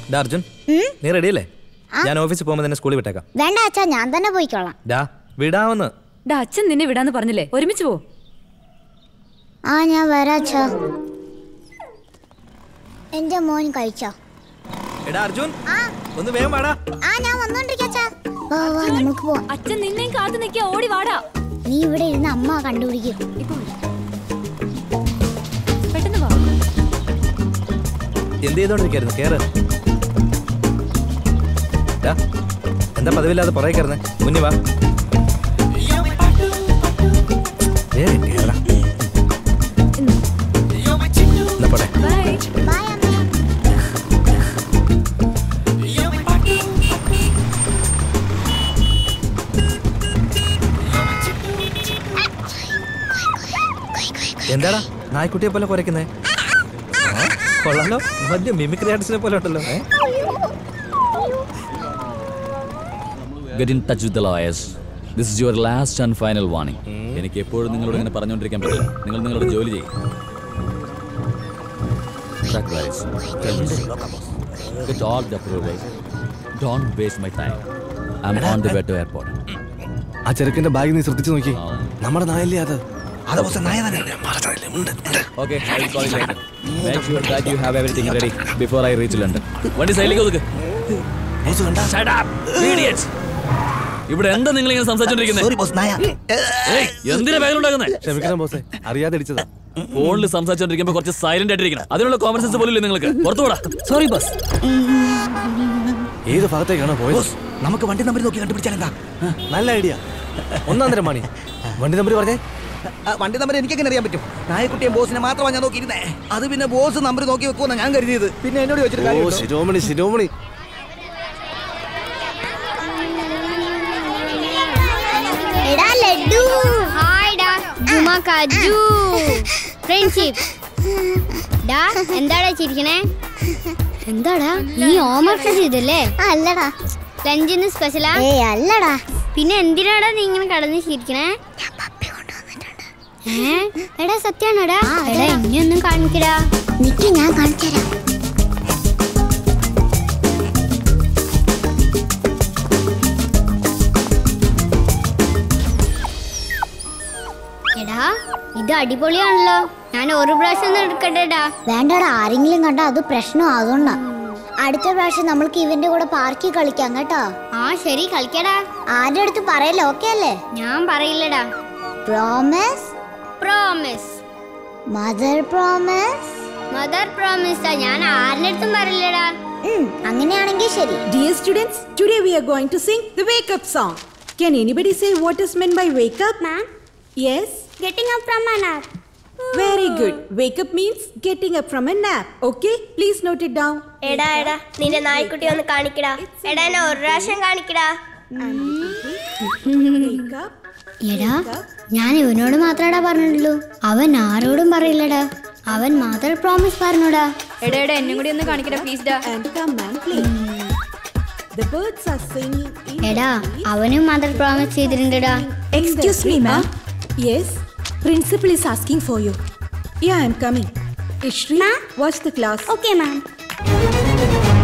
ഡാ അർജുൻ നീ റെഡിയല്ലേ ഞാൻ ഓഫീസിൽ പോകുമ്പോൾ തന്നെ സ്കൂളിൽ വിട്ടേക്കാം വേണ്ട അച്ഛാ ഞാൻ തന്നെ പോയിക്കോളാം ഡാ വിടാമെന്ന് ഡാ അച്ഛൻ നിന്നെ വിടാന്ന് പറഞ്ഞില്ലേ ഒരുമിച്ച് പോ ആ ഞാൻ വരാം അച്ഛാ എന്റെ മോൻ കഴിച്ചോ എടാ അർജുൻ ഒന്ന് വേഗം വാടാ ആ ഞാൻ വന്നോണ്ടിരിക്കാം അച്ഛാ വാ വാ നമുക്ക് പോവാം അച്ഛൻ നിന്നെയും കാത്തു നിൽക്കുക ഓടി വാടാ നീ ഇവിടെ ഇരുന്ന് അമ്മ കണ്ടുപിടിക്കും ഇപ്പൊ വരാം. പെട്ടെന്ന് വാ എന്ത് ചെയ്തോണ്ടിരിക്കായിരുന്നു കേറ് ഡാ, എന്താ പതിവില്ലാതെ പുറകെ കയറുന്നേ മുന്നിൽ വാ വേഗം കേറടാ. എന്നാ പോട്ടെ ബൈ ബൈ അമ്മ എന്താടാ നായ്ക്കുട്ടിയെ പോലെ കുരയ്ക്കുന്നേ ആ, കൊള്ളാലോ വലിയ മിമിക്രി ആർട്ടിസ്റ്റിനെ പോലെ ഉണ്ടല്ലോ ഏ? Get in touch with lawyers this is your last and final warning എനിക്ക് എപ്പോഴും നിങ്ങളോട് ഇങ്ങനെ പറഞ്ഞുകൊണ്ടിരിക്കാൻ പറ്റില്ല നിങ്ങൾ നിങ്ങളുടെ ജോലി ചെയ്യും Sacrifice. Tell me. Get all the approval. Don't waste my time. I'm on the way to airport. ആ ചെറുക്കന്റെ ബാഗ് നീ ശ്രദ്ധിച്ചു നോക്കി ആ. നമ്മുടെ നായല്ലേ അത് Okay, I will call you later. Make sure that you have everything ready before I reach London. വണ്ടി സൈഡിലേക്ക് ഒതുക്ക്. Shut up, idiots. ഇവിടെ എന്താ നിങ്ങൾ ഇങ്ങനെ സംസാരിച്ചോണ്ടിരിക്കുന്നത് എന്തിനാ ബാഗിലുണ്ടാക്കുന്നത് ക്ഷമിക്കണം ബോസേ അറിയാതെ അടിച്ചതാ ഫോണിൽ സംസാരിച്ചോണ്ടിരിക്കുമ്പോ കുറച്ച് സൈലന്റ് ആയിട്ടിരിക്കണം അതിനുള്ള കോമൺ സെൻസ് പോലും ഇല്ലേ നിങ്ങൾക്ക് പുറത്തു പോടാ സോറി ബോസ് ഏത് ഭാഗത്തേക്കാണോ പോയത് നമുക്ക് വണ്ടി നമ്പർ നോക്കി കണ്ടുപിടിച്ചാൽ എന്താ നല്ല ഐഡിയ ഒന്നാം തരം മണി വണ്ടി നമ്പർ പറഞ്ഞേ വണ്ടി നമ്പർ എനിക്ക് എങ്ങനെ അറിയാൻ പറ്റും നായക്കുട്ടിയെ ബോസിനെ മാത്രമാണ് ഞാൻ നോക്കിയിരുന്നേ അത് പിന്നെ ബോസ് നമ്പർ നോക്കി വെക്കുമെന്നാ ഞാൻ കരുതിയത് പിന്നെ എന്നോട് ചോദിച്ചിട്ട് ഓ കാര്യമുണ്ടോ? ശിരോമണി ശിരോമണി എടാ ലഡു ഹായ് ഡാ ജുമാ കാജു ഫ്രണ്ട്ഷിപ്പ് ഡാ എന്താടാ ചിരിക്കണേ എന്താടാ നീ ഹോംവർക്ക് ചെയ്തല്ലേ അല്ലടാ ലഞ്ചിന് സ്പെഷ്യലാ ഏയ് അല്ലടാ പിന്നെ എന്തിനാടാ നീ ഇങ്ങനെ കടന്ന് ചിരിക്കണേ ഏ എടാ സത്യാണോടാ എടാ എന്നെ ഒന്നും കാണിക്കടാ നിക്ക് ഞാൻ കാണിച്ചുതരാം എടാ ഇത് അടിപൊളിയാണല്ലോ ഞാൻ ഒരു പ്രാവശ്യം ഒന്ന് എടുക്കട്ടെടാ വേണ്ടടാ ആരെങ്കിലും കണ്ടാ അത് പ്രശ്നം അതുകൊണ്ടാ അടുത്ത പ്രാവശ്യം നമ്മൾക്ക് ഇവന്റെ കൂടെ പാർക്കിൽ കളിക്കാം കേട്ടോ ആ ശരി കളിക്കടാ ആരുടെ അടുത്ത് പറയല്ലേ ഓക്കെ അല്ലേ ഞാൻ പറയില്ലടാ promise promise mother promise mother പ്രോമിസാ ഞാൻ ആരുടെ അടുത്തും പറയില്ലടാ അങ്ങനെയാണെങ്കിൽ ശരി Dear students, today we are going to sing the wake up song. Can anybody say what is meant by wake up? Ma'am? Yes? Getting up from a nap Very good. Wake up means getting up from a nap. Okay? Please note it down. എടാ എടാ നിന്റെ നായ്ക്കുട്ടി ഒന്ന് കാണിക്കടാ എടാ എന്നെ ഒരു പ്രാവശ്യം കാണിക്കടാ Wake up എടാ ഞാൻ ഇവനോട് മാത്രടാ പറഞ്ഞുള്ളൂ അവൻ ആരോടും പറയില്ലടാ അവൻ മദർ പ്രോമിസ് പറഞ്ഞോടാ എടാ എടാ എന്നെ കൂടി ഒന്ന് കാണിക്കടാ പ്ലീസ് ഡാ and come and play. The birds are singing in എടാ അവനും മദർ പ്രോമിസ് ചെയ്തിട്ടുണ്ടടാ Excuse me, ma'am. Yes? Principal is asking for you. Yeah, I'm coming. Ishri, watch the class. Okay ma'am